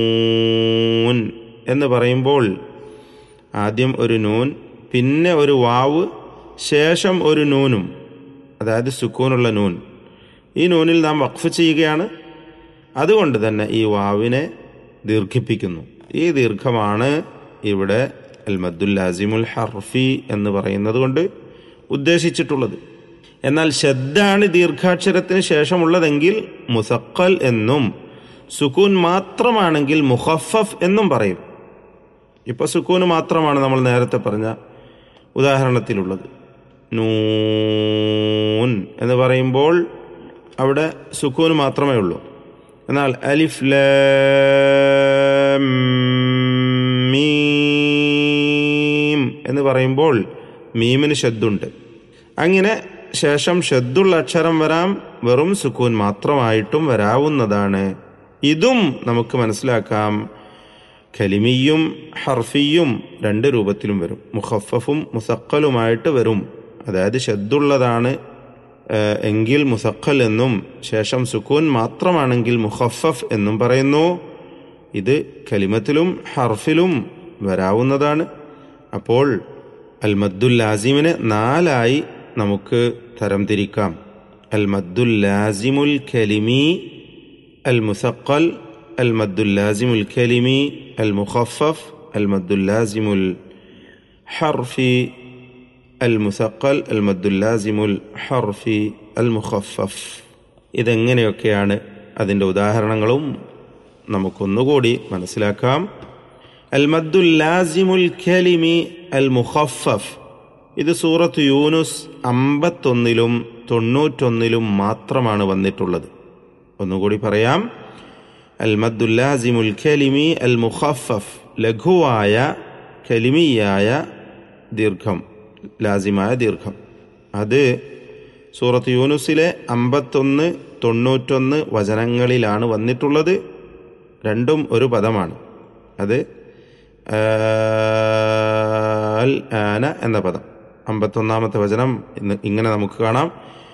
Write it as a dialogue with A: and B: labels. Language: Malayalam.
A: നൂൻ എന്ന് പറയുമ്പോൾ ആദ്യം ഒരു നൂൻ പിന്നെ ഒരു വാവ് ശേഷം ഒരു നൂനും അതായത് സുക്കൂനുള്ള നൂൻ ഈ നൂനിൽ നാം വഖഫ് ചെയ്യുകയാണ് അതുകൊണ്ട് തന്നെ ഈ വാവിനെ ദീർഘിപ്പിക്കുന്നു ഈ ദീർഘമാണ് ഇവിടെ അൽ മദ്ദുൽ ലാസിമുൽ ഹർഫി എന്ന് പറയുന്നത് കൊണ്ട് ഉദ്ദേശിച്ചിട്ടുള്ളത് എന്നാൽ ശബ്ദാണ് ദീർഘാക്ഷരത്തിന് ശേഷമുള്ളതെങ്കിൽ മുസക്കൽ എന്നും സുക്കൂൻ മാത്രമാണെങ്കിൽ മുഹഫഫ് എന്നും പറയും ഇപ്പൊ സുക്കൂന് മാത്രമാണ് നമ്മൾ നേരത്തെ പറഞ്ഞ ഉദാഹരണത്തിലുള്ളത് നൂൻ എന്ന് പറയുമ്പോൾ അവിടെ സുക്കൂന് മാത്രമേ ഉള്ളൂ എന്നാൽ അലിഫ് ലാം മീം എന്ന് പറയുമ്പോൾ മീമിന് ഷദ്ദുണ്ട് അങ്ങനെ ശേഷം ഷദ്ദുള്ള അക്ഷരം വരാം വെറും സുക്കൂൻ മാത്രമായിട്ടും വരാവുന്നതാണ് ഇതും നമുക്ക് മനസ്സിലാക്കാം ഖലിമിയും ഹർഫിയും രണ്ട് രൂപത്തിലും വരും മുഖഫഫും മുസക്കലുമായിട്ട് വരും അതായത് ഷദ്ദുള്ളതാണ് ഏഹ്, എങ്കിൽ മുസക്കൽ എന്നും ശേഷം സുക്കൂൻ മാത്രമാണെങ്കിൽ മുഖഫഫ് എന്നും പറയുന്നു ഇത് കലിമത്തിലും ഹർഫിലും വരാവുന്നതാണ് അപ്പോൾ അൽ മദ്ദുൽ ലാസിമിനെ നാലായി നമുക്ക് തരംതിരിക്കാം അൽ മദ്ദുൽ ലാസിമുൽ കലിമി അൽ മുസക്കൽ അൽ മദ്ദുൽ ലാസിമുൽ കലിമി അൽ മുഖഫഫ് അൽ മദ്ദുൽ ലാസിമുൽ ഹർഫി അൽ മുസക്കൽ അൽ മദ്ദുൽ ലാസിമുൽ ഹർഫി അൽ മുഖഫഫ് ഇതെങ്ങനെയൊക്കെയാണ് അതിൻ്റെ ഉദാഹരണങ്ങളും നമുക്കൊന്നുകൂടി മനസ്സിലാക്കാം അൽ മദ്ദുൽ ലാസിമുൽ കലിമി അൽ മുഖഫഫ് ഇത് സൂറത്ത് യൂനുസ് അമ്പത്തൊന്നിലും തൊണ്ണൂറ്റൊന്നിലും മാത്രമാണ് വന്നിട്ടുള്ളത് ഒന്നുകൂടി പറയാം അൽ മദ്ദുൽ ലാസിമുൽ കലിമി അൽ മുഖഫഫ് ലഘുവായ കലിമിയായ ദീർഘം ലാസിമായ ദീർഘം അത് സൂറത്ത് യൂനുസിലെ അമ്പത്തൊന്ന് തൊണ്ണൂറ്റൊന്ന് വചനങ്ങളിലാണ് വന്നിട്ടുള്ളത് രണ്ടും ഒരു പദമാണ് അത് അൽ ആന എന്ന പദം അമ്പത്തൊന്നാമത്തെ വചനം ഇന്ന് ഇങ്ങനെ നമുക്ക് കാണാം